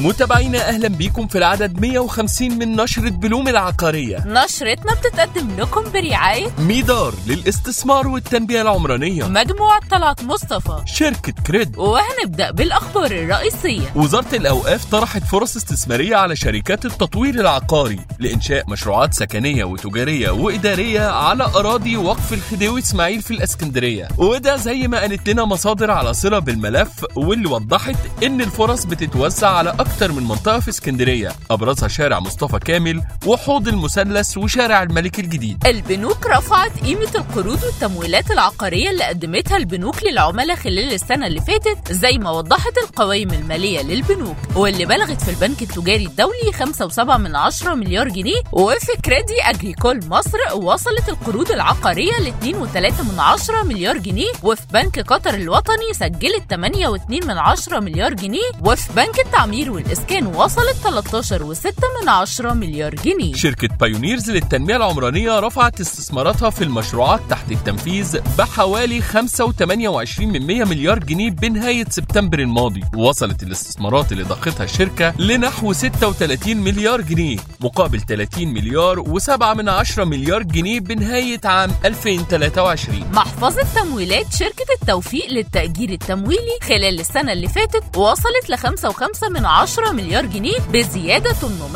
متابعينا اهلا بيكم في العدد 150 من نشرة بلوم العقارية نشرتنا بتتقدم لكم برعاية ميدار للاستثمار والتنمية العمرانية مجموعة طلعت مصطفى شركة كريد وهنبدأ بالأخبار الرئيسية وزارة الأوقاف طرحت فرص استثمارية على شركات التطوير العقاري لإنشاء مشروعات سكنية وتجارية وإدارية على أراضي وقف الخديوي إسماعيل في الإسكندرية وده زي ما قالت لنا مصادر على صلة بالملف واللي وضحت إن الفرص بتتوزع على أكتر من منطقة في اسكندرية أبرزها شارع مصطفى كامل وحوض المثلث وشارع الملك الجديد البنوك رفعت قيمة القروض والتمويلات العقارية اللي قدمتها البنوك للعملاء خلال السنة اللي فاتت زي ما وضحت القوائم المالية للبنوك واللي بلغت في البنك التجاري الدولي 5.7 من 10 مليار جنيه وفي كريدي أجريكول مصر وصلت القروض العقارية ل 2.3 من 10 مليار جنيه وفي بنك قطر الوطني سجلت 8.2 من 10 مليار جنيه وفي بنك التعمير والإسكان وصلت 13.6 من 10 مليار جنيه شركة بايونيرز للتنمية العمرانية رفعت استثماراتها في المشروعات تحت التنفيذ بحوالي 5.28 من 100 مليار جنيه بنهاية سبتمبر الماضي وصلت الاستثمارات اللي ضختها الشركة لنحو 36 مليار جنيه مقابل 30 مليار و7 من 10 مليار جنيه بنهاية عام 2023 محفظة تمويلات شركة التوفيق للتأجير التمويلي خلال السنة اللي فاتت وصلت ل 5.5 من 10 مليار جنيه بزيادة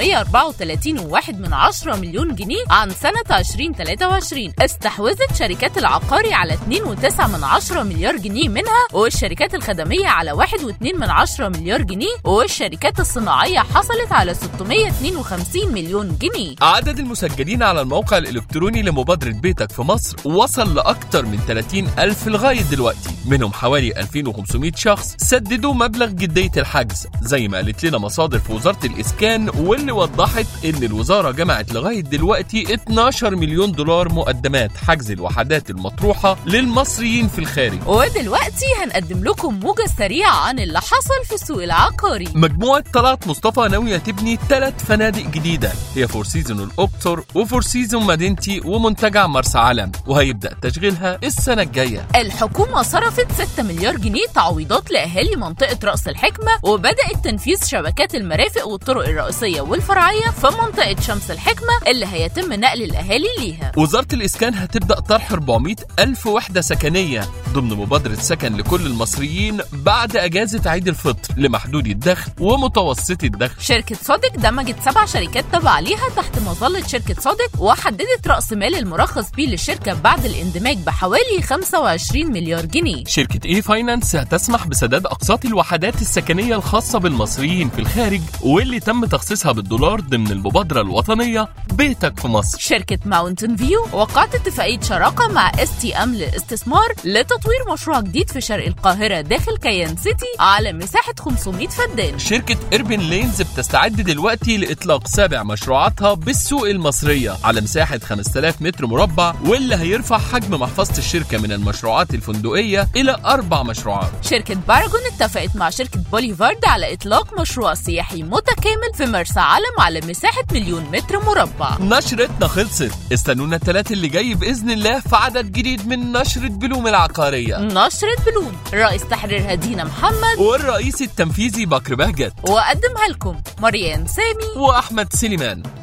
834.1 من 10 مليون جنيه عن سنة 2023 استحوذت شركات العقاري على 2.9 من 10 مليار جنيه منها والشركات الخدمية على 1.2 من 10 مليار جنيه والشركات الصناعية حصلت على 652 مليون جنيه عدد المسجلين على الموقع الإلكتروني لمبادرة بيتك في مصر وصل لأكثر من 30 ألف لغاية دلوقتي منهم حوالي 2500 شخص سددوا مبلغ جدية الحجز زي ما قالت لنا مصادر في وزارة الإسكان واللي وضحت إن الوزارة جمعت لغاية دلوقتي 12 مليون دولار مقدمات حجز الوحدات المطروحة للمصريين في الخارج ودلوقتي هنقدم لكم موجة سريعة عن اللي حصل في السوق العقاري مجموعة طلعت مصطفى ناوية تبني ثلاث فنادق جديدة هي فور سيزون الأقصر وفور سيزون مدينتي ومنتجع مرسى علم وهيبدأ تشغيلها السنة الجاية الحكومة صرفت 6 مليار جنيه تعويضات لأهالي منطقة رأس الحكمة وبدأت تنفيذ شبكات المرافق والطرق الرئيسية والفرعية في منطقة شمس الحكمة اللي هيتم نقل الأهالي ليها وزارة الإسكان هتبدأ طرح 400 ألف وحدة سكنية ضمن مبادرة سكن لكل المصريين بعد أجازة عيد الفطر لمحدودي الدخل ومتوسطي الدخل شركة صادق دمجت سبع شركات تبع ليها تحت مظلة شركة صادق وحددت رأس مال المرخص بيه للشركة بعد الاندماج بحوالي 25 مليار جنيه شركة اي فاينانس هتسمح بسداد أقساط الوحدات السكنية الخاصة بالمصريين في الخارج واللي تم تخصيصها بالدولار ضمن المبادرة الوطنية بيتك في مصر شركة ماونتن فيو وقعت اتفاقية شراكة مع اس تي ام للاستثمار لتطوير مشروع جديد في شرق القاهرة داخل كيان سيتي على مساحة 500 فدان شركة إربن لينز بتستعد دلوقتي لإطلاق سابع مشروعاتها بالسوق المصرية على مساحة 5000 متر مربع واللي هيرفع حجم محفظة الشركة من المشروعات الفندقية إلى أربع مشروعات شركة باراجون اتفقت مع شركة بوليفارد على إطلاق مشروع سياحي متكامل في مرسى علم على مساحة مليون متر مربع نشرتنا خلصت استنونا التلات اللي جاي بإذن الله في عدد جديد من نشرة بلوم العقارية نشرة بلوم رئيس تحريرها دينا محمد والرئيس التنفيذي بكر بهجت وقدمها لكم مريان سامي وأحمد سليمان